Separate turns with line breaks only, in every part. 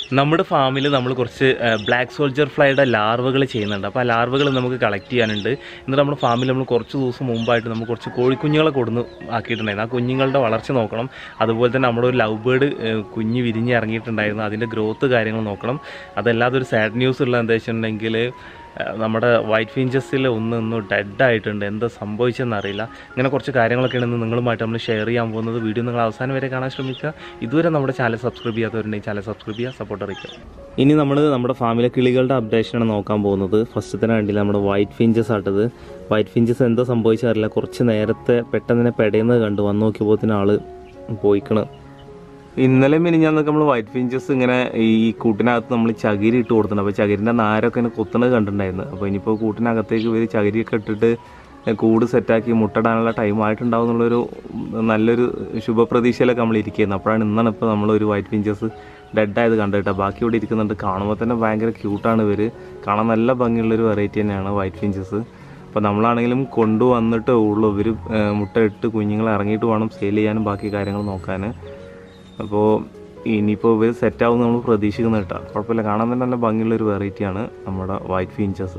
നമ്മുടെ ഫാമിൽ നമ്മൾ കുറച്ച് ബ്ലാക്ക് സോൾജർ ഫ്ലൈയുടെ ലാർവകൾ ചെയ്യുന്നുണ്ട് അപ്പോൾ ആ ലാർവകൾ നമുക്ക് കളക്ട് ചെയ്യാനുണ്ട് എന്നിട്ട് നമ്മുടെ ഫാമിൽ നമ്മൾ കുറച്ച് ദിവസം മുമ്പായിട്ട് നമ്മൾ കുറച്ച് കോഴിക്കുഞ്ഞുങ്ങളെ കൊടുന്ന് ആക്കിയിട്ടുണ്ടായിരുന്നു ആ കുഞ്ഞുങ്ങളുടെ വളർച്ച നോക്കണം അതുപോലെ തന്നെ നമ്മുടെ ഒരു ലവ് ബേർഡ് കുഞ്ഞ് വിരിഞ്ഞ് ഇറങ്ങിയിട്ടുണ്ടായിരുന്നു അതിൻ്റെ ഗ്രോത്ത് കാര്യങ്ങൾ നോക്കണം അതല്ലാതെ ഒരു സാഡ് ന്യൂസ് ഉള്ള എന്താ വെച്ചിട്ടുണ്ടെങ്കിൽ ഏഹ് നമ്മുടെ വൈറ്റ് ഫിഞ്ചസിൽ ഒന്ന് ഒന്ന് ഡെഡ് ആയിട്ടുണ്ട് എന്താ സംഭവിച്ചതെന്ന് അറിയില്ല ഇങ്ങനെ കുറച്ച് കാര്യങ്ങളൊക്കെയാണ് ഇന്ന് നിങ്ങളുമായിട്ട് നമ്മൾ ഷെയർ ചെയ്യാൻ പോകുന്നത് വീഡിയോ നിങ്ങൾ അവസാനം വരെ കാണാൻ ശ്രമിക്കുക ഇതുവരെ നമ്മുടെ ചാനൽ സബ്സ്ക്രൈബ് ചെയ്യാത്തവരുണ്ടെങ്കിൽ ചാനൽ സബ്സ്ക്രൈബ് ചെയ്യുക സപ്പോർട്ട് അറിയിക്കുക ഇനി നമ്മൾ നമ്മുടെ ഫാമിലെ കിളികളുടെ അപ്ഡേഷനാണ് നോക്കാൻ പോകുന്നത് ഫസ്റ്റ് തന്നെ കണ്ടില്ല നമ്മുടെ വൈറ്റ് ഫിഞ്ചസ് ആട്ടത് വൈറ്റ് ഫിഞ്ചസ് എന്താ സംഭവിച്ചറിയില്ല കുറച്ച് നേരത്തെ പെട്ടെന്ന് തന്നെ പെടയുന്നത് കണ്ടു വന്ന് നോക്കിയപ്പോൾ ആള് പോയിക്കണ് ഇന്നലെ മിനിഞ്ഞാന്നൊക്കെ നമ്മൾ വൈറ്റ് ഫിഞ്ചസ് ഇങ്ങനെ ഈ കൂട്ടിനകത്ത് നമ്മൾ ചകിരി ഇട്ട് കൊടുത്തിട്ടുണ്ട് അപ്പോൾ ചകിരിൻ്റെ നാരൊക്കെ ഇങ്ങനെ കുത്തുന്നത് കണ്ടിട്ടുണ്ടായിരുന്നു അപ്പോൾ ഇനിയിപ്പോൾ കൂട്ടിനകത്തേക്ക് ഇവർ ചകിരിയൊക്കെ ഇട്ടിട്ട് കൂട് സെറ്റാക്കി മുട്ടടാനുള്ള ടൈം ആയിട്ടുണ്ടാവും എന്നുള്ളൊരു നല്ലൊരു ശുഭപ്രതീക്ഷയിലൊക്കെ നമ്മൾ ഇരിക്കുന്നത് അപ്പോഴാണ് ഇന്നാണ് ഇപ്പോൾ നമ്മളൊരു വൈറ്റ് ഫിഞ്ചസ് ഡെഡായത് കണ്ടിട്ട് ബാക്കി ഇവിടെ ഇരിക്കുന്നുണ്ട് കാണുമ്പോൾ തന്നെ ഭയങ്കര ക്യൂട്ടാണ് ഇവർ കാണാൻ നല്ല ഭംഗിയുള്ളൊരു വെറൈറ്റി തന്നെയാണ് വൈറ്റ് ഫിഞ്ചസ് അപ്പോൾ നമ്മളാണെങ്കിലും കൊണ്ടുവന്നിട്ടേ ഉള്ളൂ ഇവർ മുട്ടയിട്ട് കുഞ്ഞുങ്ങളെ ഇറങ്ങിയിട്ട് വേണം സെയിൽ ചെയ്യാനും ബാക്കി കാര്യങ്ങൾ നോക്കാൻ അപ്പോൾ ഇനിയിപ്പോൾ ഇവർ സെറ്റാവും നമ്മൾ പ്രതീക്ഷിക്കുന്ന കേട്ടോ കുഴപ്പമില്ല കാണാൻ തന്നെ നല്ല ഭംഗിയുള്ളൊരു വെറൈറ്റിയാണ് നമ്മുടെ വൈറ്റ് ഫീഞ്ചേഴ്സ്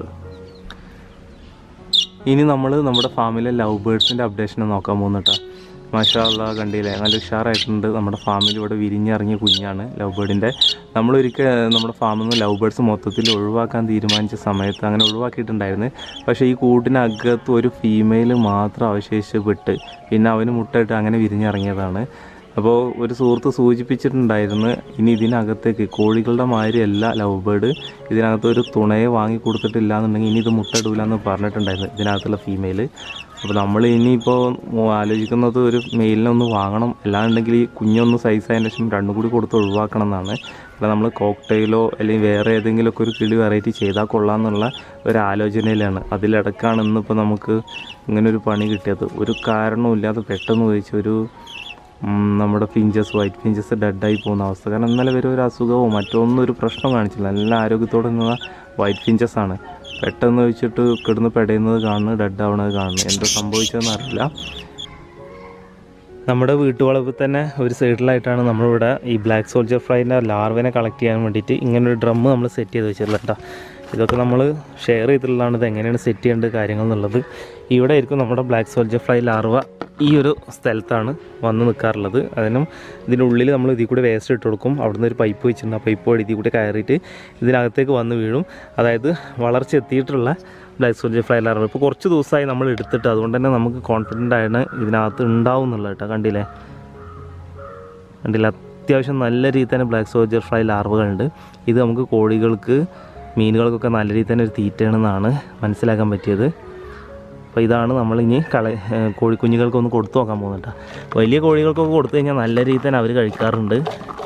ഇനി നമ്മൾ നമ്മുടെ ഫാമിലെ ലവ് ബേർഡ്സിൻ്റെ അപ്ഡേഷൻ നോക്കാൻ പോകുന്ന കേട്ടോ മാഷാല്ല കണ്ടില്ലേ നല്ല ഉഷാറായിട്ടുണ്ട് നമ്മുടെ ഫാമിൽ ഇവിടെ വിരിഞ്ഞിറങ്ങിയ കുഞ്ഞാണ് ലവ് ബേർഡിൻ്റെ നമ്മളൊരിക്കൽ നമ്മുടെ ഫാമിൽ നിന്ന് ലവ് ബേർഡ്സ് മൊത്തത്തിൽ ഒഴിവാക്കാൻ തീരുമാനിച്ച സമയത്ത് അങ്ങനെ ഒഴിവാക്കിയിട്ടുണ്ടായിരുന്നു പക്ഷേ ഈ കൂട്ടിനകത്ത് ഒരു ഫീമെയിൽ മാത്രം അവശേഷിപ്പെട്ട് പിന്നെ അവന് മുട്ടയിട്ട് അങ്ങനെ വിരിഞ്ഞിറങ്ങിയതാണ് അപ്പോൾ ഒരു സുഹൃത്ത് സൂചിപ്പിച്ചിട്ടുണ്ടായിരുന്നു ഇനി ഇതിനകത്തേക്ക് കോഴികളുടെ മാതിരിയല്ല ലവ് ബേർഡ് ഇതിനകത്ത് ഒരു തുണയെ വാങ്ങി കൊടുത്തിട്ടില്ല എന്നുണ്ടെങ്കിൽ ഇനി ഇത് മുട്ടയിടൂല എന്ന് പറഞ്ഞിട്ടുണ്ടായിരുന്നു ഇതിനകത്തുള്ള ഫീമെയിൽ അപ്പോൾ നമ്മൾ ഇനിയിപ്പോൾ ആലോചിക്കുന്നത് ഒരു മെയിലിനെ ഒന്ന് വാങ്ങണം അല്ലാന്നുണ്ടെങ്കിൽ ഈ കുഞ്ഞൊന്ന് സൈസ് ആയതിന് ശേഷം രണ്ടും കൂടി കൊടുത്ത് ഒഴിവാക്കണം എന്നാണ് അപ്പോൾ നമ്മൾ കോക്ടെയിലോ അല്ലെങ്കിൽ വേറെ ഏതെങ്കിലുമൊക്കെ ഒരു കിളി വെറൈറ്റി ചെയ്താൽ കൊള്ളാമെന്നുള്ള ഒരു ആലോചനയിലാണ് അതിലിടക്കാണ് ഇന്നിപ്പോൾ നമുക്ക് ഇങ്ങനെ ഒരു പണി കിട്ടിയത് ഒരു കാരണവും ഇല്ലാതെ പെട്ടെന്ന് ചോദിച്ച ഒരു ഉം, നമ്മുടെ ഫിഞ്ചസ് വൈറ്റ് ഫിഞ്ചസ് ഡെഡായി പോകുന്ന അവസ്ഥ കാരണം ഇന്നലെ വരെ ഒരു അസുഖമോ മറ്റൊന്നും ഒരു പ്രശ്നം കാണിച്ചില്ല നല്ല ആരോഗ്യത്തോടെ നിന്ന വൈറ്റ് ഫിഞ്ചസ് ആണ് പെട്ടെന്ന് വെച്ചിട്ട് കിടന്ന് പെടയുന്നത് കാണുന്നു ഡെഡ് ആവണത് കാണുന്നു എന്താ സംഭവിച്ചതെന്ന് അറിയില്ല നമ്മുടെ വീട്ടുവളപ്പിൽ തന്നെ ഒരു സൈഡിലായിട്ടാണ് നമ്മളിവിടെ ഈ ബ്ലാക്ക് സോൾജർ ഫ്രൈൻ്റെ ലാർവിനെ കളക്ട് ചെയ്യാൻ വേണ്ടിയിട്ട് ഇങ്ങനെ ഒരു ഡ്രം നമ്മൾ സെറ്റ് ചെയ്ത് വെച്ചിട്ടുള്ളത് കേട്ടോ ഇതൊക്കെ നമ്മൾ ഷെയർ ചെയ്തിട്ടുള്ളതാണ് ഇത് എങ്ങനെയാണ് സെറ്റ് ചെയ്യേണ്ട കാര്യങ്ങൾ എന്നുള്ളത് ഇവിടെ ആയിരിക്കും നമ്മുടെ ബ്ലാക്ക് സോൾജർ ഫ്രൈ ലാർവ ഈ ഒരു സ്ഥലത്താണ് വന്ന് നിൽക്കാറുള്ളത് അതിനും ഇതിൻ്റെ ഉള്ളിൽ നമ്മൾ ഇതിൽ കൂടെ വേസ്റ്റ് ഇട്ട് കൊടുക്കും അവിടുന്ന് ഒരു പൈപ്പ് വെച്ചിട്ടുണ്ട് ആ പൈപ്പ് വഴി ഇതിൽ കൂടെ കയറിയിട്ട് ഇതിനകത്തേക്ക് വന്ന് വീഴും അതായത് വളർച്ച എത്തിയിട്ടുള്ള ബ്ലാക്ക് സോൾജർ ഫ്ലൈ ലാർവ ഇപ്പോൾ കുറച്ച് ദിവസമായി നമ്മൾ എടുത്തിട്ട് അതുകൊണ്ട് തന്നെ നമുക്ക് കോൺഫിഡൻ്റ് ആണ് ഇതിനകത്ത് ഉണ്ടാവും എന്നുള്ളത് കേട്ടോ കണ്ടില്ലേ കണ്ടില്ല അത്യാവശ്യം നല്ല രീതിയിൽ തന്നെ ബ്ലാക്ക് സോൾജർ ഫ്ലൈ ലാർവകളുണ്ട് ഇത് നമുക്ക് കോഴികൾക്ക് മീനുകൾക്കൊക്കെ നല്ല രീതിയിൽ തന്നെ ഒരു തീറ്റയാണെന്നാണ് മനസ്സിലാക്കാൻ പറ്റിയത് അപ്പോൾ ഇതാണ് നമ്മളിനി കള ഏഹ് കോഴിക്കുഞ്ഞുങ്ങൾക്കൊന്ന് കൊടുത്തു നോക്കാൻ പോകുന്നുണ്ട് വലിയ കോഴികൾക്കൊക്കെ കൊടുത്തു കഴിഞ്ഞാൽ നല്ല രീതിയിൽ തന്നെ അവർ കഴിക്കാറുണ്ട്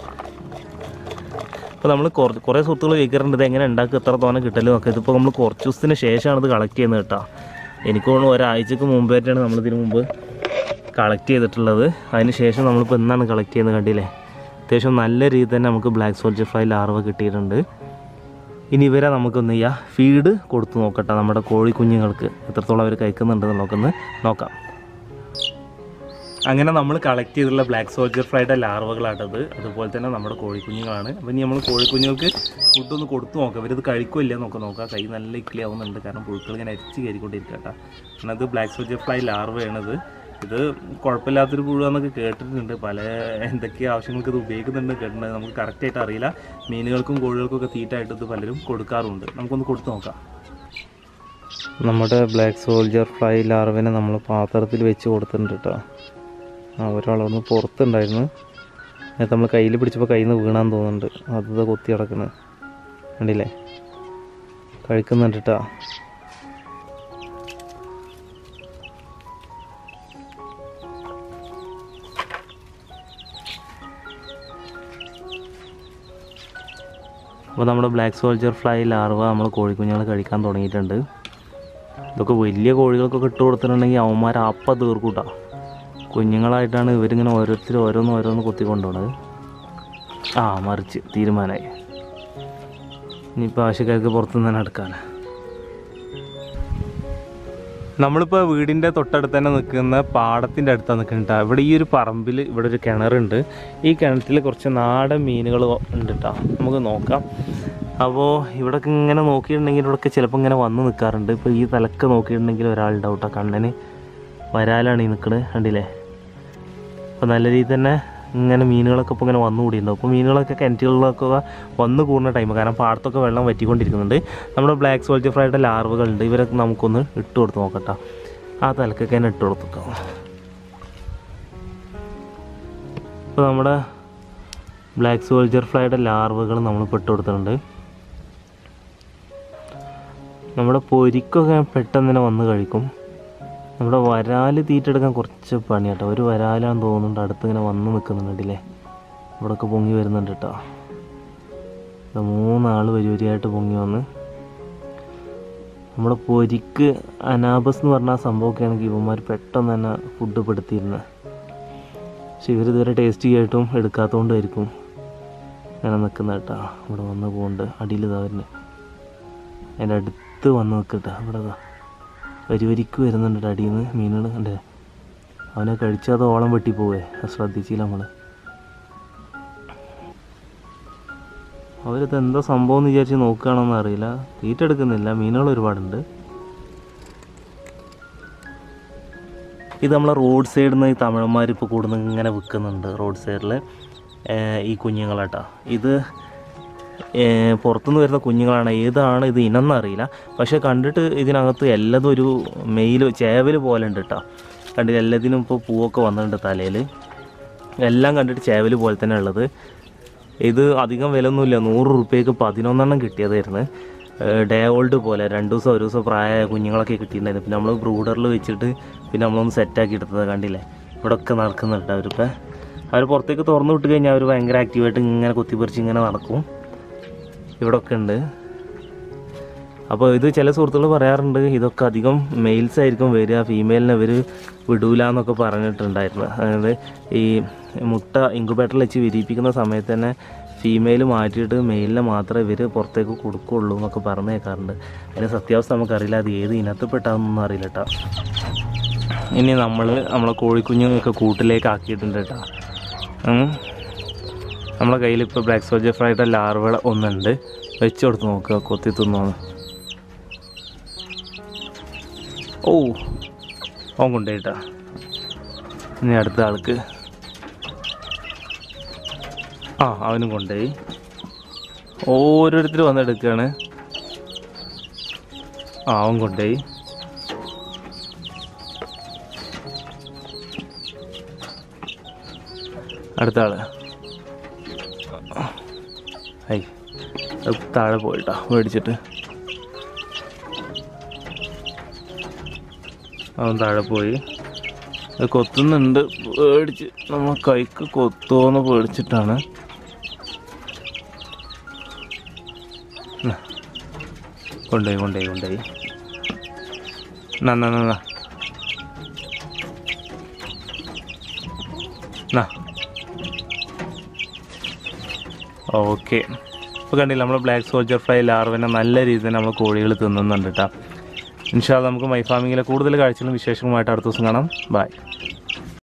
അപ്പോൾ നമ്മൾ കുറേ കുറേ സുഹൃത്തുക്കൾ ചോദിക്കാറുണ്ട് ഇത് എങ്ങനെ ഉണ്ടാക്കുക എത്ര തോനെ കിട്ടലും ഒക്കെ ഇതിപ്പോൾ നമ്മൾ കുറച്ച് ദിവസത്തിന് ശേഷമാണ് ഇത് കളക്ട് ചെയ്യുന്നത് കേട്ടോ എനിക്ക് തോന്നുന്നു ഒരാഴ്ചക്ക് മുമ്പായിട്ടാണ് നമ്മളിതിന് മുമ്പ് കളക്ട് ചെയ്തിട്ടുള്ളത് അതിന് ശേഷം നമ്മളിപ്പോൾ എന്നാണ് കളക്ട് ചെയ്യുന്നത് കണ്ടില്ലേ അത്യാവശ്യം നല്ല രീതിയിൽ തന്നെ നമുക്ക് ബ്ലാക്ക് സോൾജർ ഫ്രൈ ലാർവ കിട്ടിയിട്ടുണ്ട് ഇനി ഇവരെ നമുക്കൊന്ന് ചെയ്യാം ഫീഡ് കൊടുത്ത് നോക്കട്ടെ നമ്മുടെ കോഴി കുഞ്ഞുങ്ങൾക്ക് എത്രത്തോളം അവർ കഴിക്കുന്നുണ്ടെന്ന് നമുക്കൊന്ന് നോക്കാം അങ്ങനെ നമ്മൾ കളക്ട് ചെയ്തിട്ടുള്ള ബ്ലാക്ക് സോൾജർ ഫ്രൈയുടെ ലാർവകളാട്ടത് അതുപോലെ തന്നെ നമ്മുടെ കോഴിക്കുഞ്ഞുങ്ങളാണ് അപ്പോൾ ഇനി നമ്മൾ കോഴിക്കുഞ്ഞുങ്ങൾക്ക് ഫുഡൊന്ന് കൊടുത്തു നോക്കാം ഇവരിത് കഴിക്കില്ല നോക്കാം നോക്കാം കൈ നല്ല ഇക്ലി ആവുന്നുണ്ട് കാരണം പുഴുക്കൾ ഇങ്ങനെ അരിച്ച് കയറിക്കൊണ്ടിരിക്കുക കേട്ടോ കാരണം അത് ബ്ലാക്ക് സോൾജർ ഫ്രൈ ലാർവയാണിത് ഇത് കുഴപ്പമില്ലാത്തൊരു പുഴുവാന്നൊക്കെ കേട്ടിട്ടുണ്ട് പല എന്തൊക്കെ ആവശ്യങ്ങൾക്ക് ഇത് ഉപയോഗിക്കുന്നുണ്ട് കേട്ടിട്ടുണ്ട് നമുക്ക് കറക്റ്റായിട്ട് അറിയില്ല മീനുകൾക്കും കോഴികൾക്കും ഒക്കെ തീറ്റായിട്ട് ഇത് പലരും കൊടുക്കാറുണ്ട് നമുക്കൊന്ന് കൊടുത്തു നോക്കാം നമ്മുടെ ബ്ലാക്ക് സോൾജർ ഫ്ലൈ ലാർവിനെ നമ്മൾ പാത്രത്തിൽ വെച്ച് കൊടുത്തിട്ടുണ്ട് കേട്ടോ ആ ഒരാളൊന്ന് പുറത്തുണ്ടായിരുന്നു നേരത്തെ നമ്മൾ കയ്യിൽ പിടിച്ചപ്പോൾ കയ്യിൽ നിന്ന് വീണാന്ന് തോന്നുന്നുണ്ട് അത് കൊത്തി കിടക്കുന്നത് കണ്ടില്ലേ കഴിക്കുന്നുണ്ട് കേട്ടോ അപ്പോൾ നമ്മുടെ ബ്ലാക്ക് സോൾജർ ഫ്ലൈ ലാർവ നമ്മൾ കോഴിക്കുഞ്ഞുങ്ങൾ കഴിക്കാൻ തുടങ്ങിയിട്ടുണ്ട് ഇതൊക്കെ വലിയ കോഴികൾക്കൊക്കെ ഇട്ട് കൊടുത്തിട്ടുണ്ടെങ്കിൽ അവന്മാർ അപ്പം തീർക്കൂട്ടാ കുഞ്ഞുങ്ങളായിട്ടാണ് ഇവരിങ്ങനെ ഓരോരുത്തർ ഓരോന്ന് ഓരോന്ന് കൊത്തിക്കൊണ്ടുപോണത് ആ മറിച്ച് തീരുമാനമായി ഇനിയിപ്പോൾ ആവശ്യക്കാർക്ക് പുറത്തുനിന്ന് തന്നെ എടുക്കാൻ നമ്മളിപ്പോൾ വീടിൻ്റെ തൊട്ടടുത്ത് തന്നെ നിൽക്കുന്ന പാടത്തിൻ്റെ അടുത്താണ് നിൽക്കുന്നുണ്ട് ഇവിടെ ഈ ഒരു പറമ്പിൽ ഇവിടെ ഒരു കിണറുണ്ട് ഈ കിണറ്റിൽ കുറച്ച് നാടൻ മീനുകൾ ഉണ്ട് കേട്ടോ നമുക്ക് നോക്കാം അപ്പോൾ ഇവിടെയൊക്കെ ഇങ്ങനെ നോക്കിയിട്ടുണ്ടെങ്കിൽ ഇവിടെയൊക്കെ ചിലപ്പോൾ ഇങ്ങനെ വന്ന് നിൽക്കാറുണ്ട് ഇപ്പോൾ ഈ തലക്ക് നോക്കിയിട്ടുണ്ടെങ്കിൽ ഒരാളുണ്ടാവും കേട്ടോ കണ്ണന് വരാലാണ് ഈ നിൽക്കുന്നത് കണ്ടില്ലേ അപ്പോൾ നല്ല രീതിയിൽ തന്നെ ഇങ്ങനെ മീനുകളൊക്കെ ഇപ്പോൾ ഇങ്ങനെ വന്നു കൂടിയിട്ടുണ്ടാവും അപ്പോൾ മീനുകളൊക്കെ കിണറ്റുകളിലൊക്കെ വന്ന് കൂടുന്ന ടൈം കാരണം പാടത്തൊക്കെ വെള്ളം വറ്റിക്കൊണ്ടിരിക്കുന്നുണ്ട് നമ്മുടെ ബ്ലാക്ക് സോൾജർ ഫ്രൈയുടെ ലാർവകളുണ്ട് ഇവരൊക്കെ നമുക്കൊന്ന് ഇട്ട് കൊടുത്ത് നോക്കട്ടെ ആ തലക്കൊക്കെ തന്നെ ഇട്ട് കൊടുത്തേക്കാം ഇപ്പോൾ നമ്മുടെ ബ്ലാക്ക് സോൾജർ ഫ്ലൈയുടെ ലാർവകൾ നമ്മൾ ഇട്ട് കൊടുത്തിട്ടുണ്ട് നമ്മുടെ പൊരിക്കൊക്കെ പെട്ടെന്ന് തന്നെ വന്ന് കഴിക്കും നമ്മുടെ വരാല് തീറ്റെടുക്കാൻ കുറച്ച് പണിയാട്ടോ ഒരു വരാലാന്ന് തോന്നുന്നുണ്ട് അടുത്ത് ഇങ്ങനെ വന്ന് നിൽക്കുന്നുണ്ടല്ലേ ഇവിടെയൊക്കെ പൊങ്ങി വരുന്നുണ്ട് കേട്ടോ ഇവിടെ മൂന്നാൾ വരി വരിയായിട്ട് പൊങ്ങി വന്ന് നമ്മുടെ പൊരിക്ക് അനാബസ് എന്ന് പറഞ്ഞ ആ സംഭവമൊക്കെ ആണെങ്കിൽ ഇവന്മാർ പെട്ടെന്ന് തന്നെ ഫുഡ് പെടുത്തിയിരുന്നത് പക്ഷെ ഇവരിതുവരെ ടേസ്റ്റ് ചെയ്യായിട്ടും എടുക്കാത്തതുകൊണ്ടായിരിക്കും ഇങ്ങനെ നിൽക്കുന്ന കേട്ടോ ഇവിടെ വന്ന് പോകുന്നുണ്ട് അടിയിൽ ഇതാ വരുന്നത് അതിൻ്റെ അടുത്ത് വന്ന് നിൽക്കട്ടെ ഇവിടെ ഇതാ വരി വരിക്ക് വരുന്നുണ്ട് ട്ടോ അടിയിൽ നിന്ന് മീനുകൾ കണ്ടേ അവനെ കഴിച്ചാൽ അത് ഓളം വെട്ടി പോവേ അത് ശ്രദ്ധിച്ചില്ല നമ്മൾ അവരിത് എന്താ സംഭവം എന്ന് വിചാരിച്ച് നോക്കുകയാണോന്ന് അറിയില്ല തീറ്റ എടുക്കുന്നില്ല മീനുകൾ ഒരുപാടുണ്ട് ഇത് നമ്മളെ റോഡ് സൈഡിൽ നിന്ന് ഈ തമിഴന്മാർ ഇപ്പോൾ കൂടുന്ന ഇങ്ങനെ വിൽക്കുന്നുണ്ട് റോഡ് സൈഡിൽ ഈ കുഞ്ഞുങ്ങളാട്ടാ ഇത് ഏഹ് പുറത്തുനിന്ന് വരുന്ന കുഞ്ഞുങ്ങളാണ് ഏതാണ് ഇത് ഇനം അറിയില്ല പക്ഷെ കണ്ടിട്ട് ഇതിനകത്ത് എല്ലാതും ഒരു മെയിൽ ചേവൽ പോലെ ഉണ്ട് കേട്ടോ കണ്ടിട്ട് എല്ലാത്തിനും ഇപ്പോൾ പൂവൊക്കെ വന്നിട്ടുണ്ട് തലയിൽ എല്ലാം കണ്ടിട്ട് ചേവൽ പോലെ തന്നെ ഉള്ളത് ഇത് അധികം വിലയൊന്നുമില്ല നൂറ് റുപ്യക്ക് പതിനൊന്നെണ്ണം കിട്ടിയതായിരുന്നു ഡേ ഓൾഡ് പോലെ രണ്ട് ദിവസം ഒരു ദിവസം പ്രായമായ കുഞ്ഞുങ്ങളൊക്കെ കിട്ടിയിട്ടുണ്ടായിരുന്നു പിന്നെ നമ്മൾ ബ്രൂഡറിൽ വെച്ചിട്ട് പിന്നെ നമ്മളൊന്ന് സെറ്റാക്കി എടുത്തത് കണ്ടില്ലേ ഇവിടെ ഒക്കെ നടക്കുന്നുണ്ട് അവരിപ്പോൾ അവർ പുറത്തേക്ക് തുറന്നു വിട്ട് കഴിഞ്ഞാൽ അവർ ഭയങ്കര ആക്റ്റീവായിട്ട് ഇങ്ങനെ കുത്തിപ്പറിച്ച് ഇങ്ങനെ നടക്കും ഇവിടെ ഒക്കെ ഉണ്ട് അപ്പോൾ ഇത് ചില സുഹൃത്തുക്കൾ പറയാറുണ്ട് ഇതൊക്കെ അധികം മെയിൽസ് ആയിരിക്കും വരിക ഫീമെയിലിനെ ഇവർ വിടൂല എന്നൊക്കെ പറഞ്ഞിട്ടുണ്ടായിരുന്നു അതായത് ഈ മുട്ട ഇൻക്യുബേറ്ററിൽ വെച്ച് വിരിയിപ്പിക്കുന്ന സമയത്ത് തന്നെ ഫീമെയിൽ മാറ്റിയിട്ട് മെയിലിനെ മാത്രമേ ഇവർ പുറത്തേക്ക് കൊടുക്കുകയുള്ളൂ എന്നൊക്കെ പറഞ്ഞു കേൾക്കാറുണ്ട് അതിൻ്റെ സത്യാവസ്ഥ നമുക്കറിയില്ല അത് ഏത് ഇനത്തിൽപ്പെട്ടാന്നൊന്നും അറിയില്ല കേട്ടോ ഇനി നമ്മൾ നമ്മളെ കോഴിക്കുഞ്ഞുങ്ങളൊക്കെ കൂട്ടിലേക്ക് ആക്കിയിട്ടുണ്ട് കേട്ടോ ഉം. നമ്മളെ കയ്യിൽ ഇപ്പോൾ ബ്ലാക്ക് സോൾജർ ഫ്രൈയുടെ ലാർവ ഒന്നുണ്ട് വെച്ച് കൊടുത്ത് നോക്കുക കൊത്തി തിന്നോന്ന് ഓ അവൻ കൊണ്ടുപോയിട്ടാ ഇനി അടുത്ത ആൾക്ക് ആ അവനും കൊണ്ടുപോയി ഓരോരുത്തർ വന്നെടുക്കുകയാണ് ആ അവൻ കൊണ്ടുപോയി അടുത്ത ആള് ഐ അത് താഴെ പോയിട്ടാ മേടിച്ചിട്ട് അവൻ താഴെ പോയി അത് കൊത്തുന്നുണ്ട് പേടിച്ച് നമ്മൾ കൈക്ക് കൊത്തുമോന്ന് പേടിച്ചിട്ടാണ് ന്നാ. കൊണ്ടുപോയി കൊണ്ടുപോയി കൊണ്ടുപോയി നന്ന നന്ന നാ ഓക്കെ ഇപ്പോൾ കണ്ടില്ല നമ്മൾ ബ്ലാക്ക് സോൾജർ ഫ്ലൈ ലാർവിനെ നല്ല രീതിയിൽ നമ്മൾ കോഴികൾ തിന്നുന്നുണ്ട് കേട്ടോ ഇൻഷാല്ല നമുക്ക് മൈ ഫാമിങ്ങിലെ കൂടുതൽ കാഴ്ചകളും വിശേഷങ്ങളുമായിട്ട് അടുത്ത ദിവസം കാണാം ബൈ